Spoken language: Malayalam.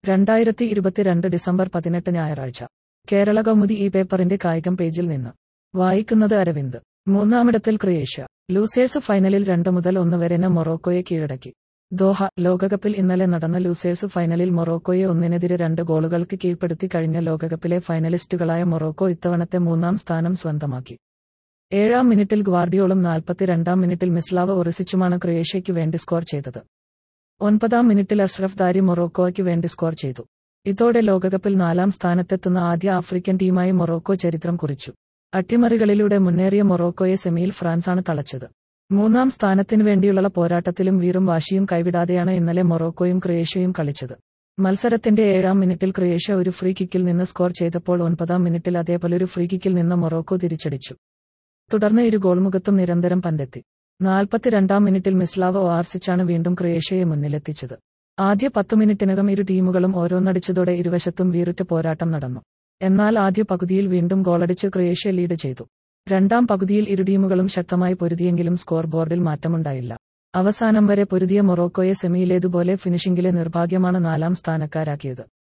രണ്ടായിരത്തി ഇരുപത്തിരണ്ട് ഡിസംബർ പതിനെട്ട് ഞായറാഴ്ച കേരള കൗമുദി ഈ പേപ്പറിന്റെ കായികം പേജിൽ നിന്ന് വായിക്കുന്നത് അരവിന്ദ് മൂന്നാമിടത്തിൽ ക്രൊയേഷ്യ ലൂസേഴ്സ് ഫൈനലിൽ രണ്ട് മുതൽ ഒന്ന് വരെ ന് മൊറോക്കോയെ കീഴടക്കി ദോഹ ലോകകപ്പിൽ ഇന്നലെ നടന്ന ലൂസേഴ്സ് ഫൈനലിൽ മൊറോക്കോയെ ഒന്നിനെതിരെ രണ്ട് ഗോളുകൾക്ക് കീഴ്പ്പെടുത്തി കഴിഞ്ഞ ലോകകപ്പിലെ ഫൈനലിസ്റ്റുകളായ മൊറോക്കോ ഇത്തവണത്തെ മൂന്നാം സ്ഥാനം സ്വന്തമാക്കി ഏഴാം മിനിറ്റിൽ ഗ്വാർഡിയോളും നാൽപ്പത്തിരണ്ടാം മിനിറ്റിൽ മിസ്ലാവ് ഒറിസിച്ചുമാണ് ക്രൊയേഷ്യയ്ക്ക് വേണ്ടി സ്കോർ ചെയ്തത് ഒൻപതാം മിനിറ്റിൽ അഷ്റഫ് ദാരി മൊറോക്കോയ്ക്ക് വേണ്ടി സ്കോർ ചെയ്തു ഇതോടെ ലോകകപ്പിൽ നാലാം സ്ഥാനത്തെത്തുന്ന ആദ്യ ആഫ്രിക്കൻ ടീമായി മൊറോക്കോ ചരിത്രം കുറിച്ചു അട്ടിമറികളിലൂടെ മുന്നേറിയ മൊറോക്കോയെ സെമിയിൽ ഫ്രാൻസാണ് തളച്ചത് മൂന്നാം സ്ഥാനത്തിനു വേണ്ടിയുള്ള പോരാട്ടത്തിലും വീറും വാശിയും കൈവിടാതെയാണ് ഇന്നലെ മൊറോക്കോയും ക്രൊയേഷ്യയും കളിച്ചത് മത്സരത്തിന്റെ ഏഴാം മിനിറ്റിൽ ക്രൊയേഷ്യ ഒരു ഫ്രീ കിക്കിൽ നിന്ന് സ്കോർ ചെയ്തപ്പോൾ ഒൻപതാം മിനിറ്റിൽ അതേപോലൊരു ഫ്രീ കിക്കിൽ നിന്ന് മൊറോക്കോ തിരിച്ചടിച്ചു തുടർന്ന് ഇരു ഗോൾമുഖത്തും നിരന്തരം പന്തെത്തി നാൽപ്പത്തിരണ്ടാം മിനിറ്റിൽ മിസ്ലാവ് ഓആർസിച്ചാണ് വീണ്ടും ക്രൊയേഷ്യയെ മുന്നിലെത്തിച്ചത് ആദ്യ പത്തു മിനിറ്റിനകം ഇരു ടീമുകളും ഓരോന്നടിച്ചതോടെ ഇരുവശത്തും വീറുറ്റ പോരാട്ടം നടന്നു എന്നാൽ ആദ്യ പകുതിയിൽ വീണ്ടും ഗോളടിച്ച് ക്രൊയേഷ്യ ലീഡ് ചെയ്തു രണ്ടാം പകുതിയിൽ ഇരു ടീമുകളും ശക്തമായി പൊരുതിയെങ്കിലും സ്കോർ ബോർഡിൽ മാറ്റമുണ്ടായില്ല അവസാനം വരെ പൊരുതിയ മൊറോക്കോയെ സെമിയിലേതുപോലെ ഫിനിഷിംഗിലെ നിർഭാഗ്യമാണ് നാലാം സ്ഥാനക്കാരാക്കിയത്